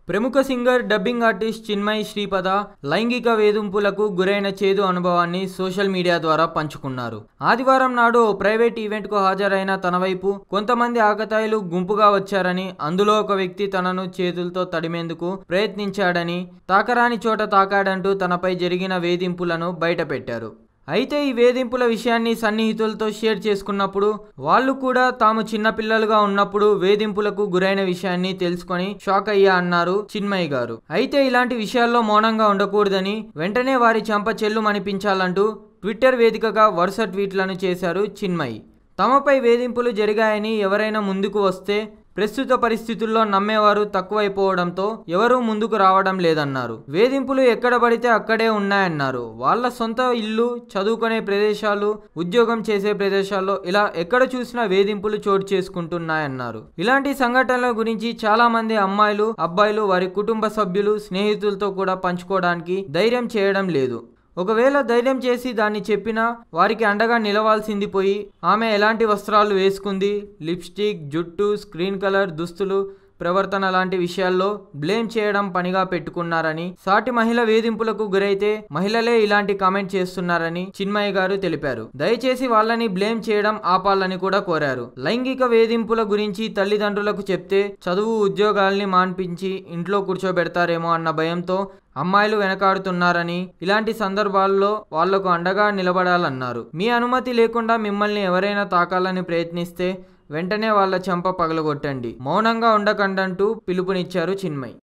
ప్రముఖ singer dubbing artist Chinmayi Sripada లైంగిక వేధింపులకు గురైన చేదు అనుభవాన్ని సోషల్ మీడియా ద్వారా పంచుకున్నారు ఆదివారం నాడు ఓ ప్రైవేట్ ఈవెంట్కు హాజరైన తన వైపు కొంతమంది ఆకతాయిలు గుంపుగా వచ్చారని అందులో ఒక వ్యక్తి తనను చేతులతో తడిమేందుకు ప్రయత్నించాడని తాకరాని చోట తాకాడంటూ తనపై జరిగిన వేధింపులను బయటపెట్టారు అయితే ఈ వేధింపుల విషయాన్ని సన్నిహితులతో షేర్ చేసుకున్నప్పుడు వాళ్ళు కూడా తాము చిన్నపిల్లలుగా ఉన్నప్పుడు వేధింపులకు గురైన విషయాన్ని తెలుసుకొని షాక్ అయ్యా అన్నారు చిన్మయ్య గారు అయితే ఇలాంటి విషయాల్లో మౌనంగా ఉండకూడదని వెంటనే వారి చెంప చెల్లుమనిపించాలంటూ ట్విట్టర్ వేదికగా వరుస ట్వీట్లను చేశారు చిన్మయి తమపై వేధింపులు జరిగాయని ఎవరైనా ముందుకు వస్తే ప్రస్తుత పరిస్థితుల్లో నమ్మేవారు తక్కువైపోవడంతో ఎవరూ ముందుకు రావడం లేదన్నారు వేధింపులు ఎక్కడ పడితే అక్కడే ఉన్నాయన్నారు వాళ్ళ సొంత ఇల్లు చదువుకునే ప్రదేశాలు ఉద్యోగం చేసే ప్రదేశాల్లో ఇలా ఎక్కడ చూసినా వేధింపులు చోటు చేసుకుంటున్నాయన్నారు ఇలాంటి సంఘటనల గురించి చాలా మంది అమ్మాయిలు అబ్బాయిలు వారి కుటుంబ సభ్యులు స్నేహితులతో కూడా పంచుకోవడానికి ధైర్యం చేయడం లేదు ఒకవేళ ధైర్యం చేసి దాన్ని చెప్పినా వారికి అండగా నిలవాల్సింది పోయి ఆమె ఎలాంటి వస్త్రాలు వేసుకుంది లిప్స్టిక్ జుట్టు స్క్రీన్ కలర్ దుస్తులు ప్రవర్తన లాంటి విషయాల్లో బ్లేమ్ చేయడం పనిగా పెట్టుకున్నారని సాటి మహిళ వేధింపులకు గురైతే మహిళలే ఇలాంటి కామెంట్ చేస్తున్నారని చిన్మయ్య గారు తెలిపారు దయచేసి వాళ్ళని బ్లేమ్ చేయడం ఆపాలని కూడా కోరారు లైంగిక వేధింపుల గురించి తల్లిదండ్రులకు చెప్తే చదువు ఉద్యోగాల్ని మాన్పించి ఇంట్లో కూర్చోబెడతారేమో అన్న భయంతో అమ్మాయిలు వెనకాడుతున్నారని ఇలాంటి సందర్భాల్లో వాళ్లకు అండగా నిలబడాలన్నారు మీ అనుమతి లేకుండా మిమ్మల్ని ఎవరైనా తాకాలని ప్రయత్నిస్తే వెంటనే వాళ్ళ చెంప పగలగొట్టండి మౌనంగా ఉండకండంటూ పిలుపునిచ్చారు చిన్మయ్